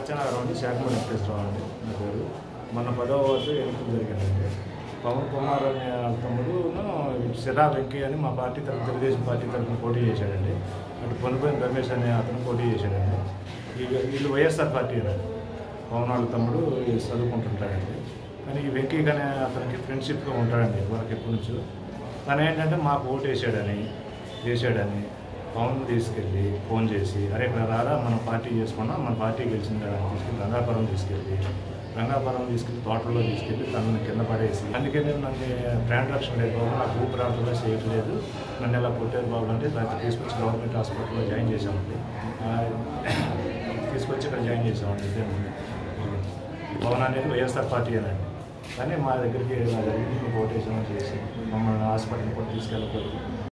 సత్యనారాయణ అండి శాఖమూరి వెంకటేశ్వరరావు అండి నా పేరు మొన్న పదవ వార్డు ఎన్నికలు జరిగిందండి పవన్ కుమార్ అనే తమ్ముడును సిరా వెంకీ అని మా పార్టీ తరఫున తెలుగుదేశం పార్టీ తరఫున పోటీ చేశాడండి అటు పొనుపోయిన రమేష్ అనే అతను పోటీ చేశాడండి ఈ వీళ్ళు వైఎస్ఆర్ పార్టీ అండి పవన్ వాళ్ళ తమ్ముడు చదువుకుంటుంటాడండి కానీ ఈ వెంకీ అనే అతనికి ఫ్రెండ్షిప్గా ఉంటాడండి వాళ్ళకి ఎప్పటి నుంచో తను ఏంటంటే మాకు ఓటు వేసాడని చేశాడని పవన్ తీసుకెళ్ళి ఫోన్ చేసి అరే ఇక్కడ రారా మనం పార్టీ చేసుకున్నాం మన పార్టీ గెలిచింది కదా అని తీసుకెళ్ళి రంగాపురం తీసుకెళ్ళి రంగాపురం తీసుకెళ్ళి తోటలో తీసుకెళ్ళి తనని కింద పడేసి అందుకే నేను నన్ను బ్రాండ్ రక్షణ లేదు బాబు నాకు ఊపిరాటంలో చేయట్లేదు నన్ను ఎలా కొట్టారు బాబు అంటే దాన్ని తీసుకొచ్చి గవర్నమెంట్ హాస్పిటల్లో జాయిన్ చేశామండి ఆ, తీసుకొచ్చి ఇక్కడ జాయిన్ చేసామండి ఇదే ముందు. పవన్ అనేది వైఎస్ఆర్ పార్టీ అనండి కానీ మా దగ్గరికి మా దగ్గరికి ఓటేసామని చేసి మమ్మల్ని హాస్పిటల్ కూడా తీసుకెళ్ళకపోతే